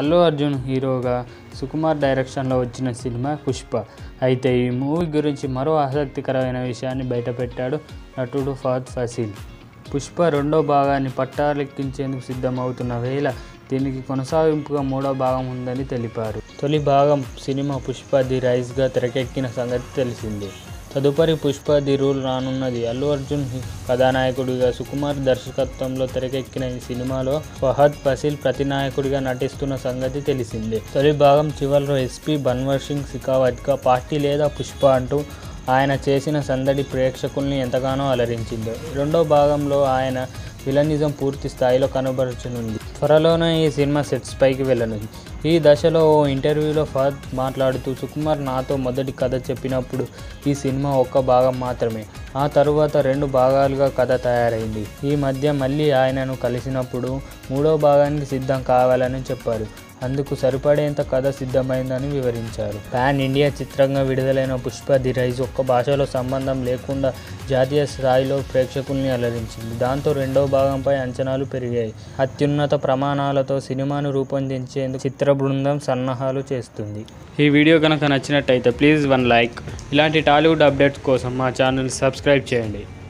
అల్లు అర్జున్ హీరోగా సుకుమార్ డైరెక్షన్లో వచ్చిన సినిమా పుష్ప అయితే ఈ మూవీ గురించి మరో ఆసక్తికరమైన విషయాన్ని బయటపెట్టాడు నటుడు ఫహద్ ఫసీల్ పుష్ప రెండో భాగాన్ని పట్టాలెక్కించేందుకు సిద్ధమవుతున్న వేళ దీనికి కొనసాగింపుగా మూడో భాగం ఉందని తెలిపారు తొలి భాగం సినిమా పుష్ప ది రైజ్గా తెరకెక్కిన సంగతి తెలిసిందే తదుపరి పుష్ప ది రూల్ రానున్నది అల్లు అర్జున్ హి- కథానాయకుడిగా సుకుమార్ దర్శకత్వంలో తెరకెక్కిన ఈ సినిమాలో ఫహద్ ఫసీల్ ప్రతినాయకుడిగా నటిస్తున్న సంగతి తెలిసిందే తొలి భాగం చివరిలో ఎస్పీ బన్వర్ సింగ్ సికావత్గా పార్టీ లేదా పుష్ప అంటూ ఆయన చేసిన సందడి ప్రేక్షకుల్ని ఎంతగానో అలరించింది రెండో భాగంలో ఆయన విలనిజం పూర్తి స్థాయిలో కనబరచనుంది త్వరలోనే ఈ సినిమా సెట్స్ పైకి వెళ్ళనుంది ఈ దశలో ఓ ఇంటర్వ్యూలో ఫహద్ మాట్లాడుతూ సుకుమార్ నాతో మొదటి కథ చెప్పినప్పుడు ఈ సినిమా ఒక్క భాగం మాత్రమే ఆ తరువాత రెండు భాగాలుగా కథ తయారైంది ఈ మధ్య మళ్ళీ ఆయనను కలిసినప్పుడు మూడో భాగానికి సిద్ధం కావాలని చెప్పారు అందుకు సరిపడేంత కథ సిద్ధమైందని వివరించారు పాన్ ఇండియా చిత్రంగా విడుదలైన పుష్ప ది రైజ్ ఒక్క భాషలో సంబంధం లేకుండా జాతీయ స్థాయిలో ప్రేక్షకుల్ని అలరించింది దాంతో రెండో భాగంపై అంచనాలు పెరిగాయి అత్యున్నత ప్రమాణాలతో సినిమాను రూపొందించేందుకు చిత్ర బృందం సన్నాహాలు చేస్తుంది ఈ వీడియో కనుక నచ్చినట్టయితే ప్లీజ్ వన్ లైక్ ఇలాంటి టాలీవుడ్ అప్డేట్స్ కోసం మా ఛానల్ సబ్స్క్రైబ్ చేయండి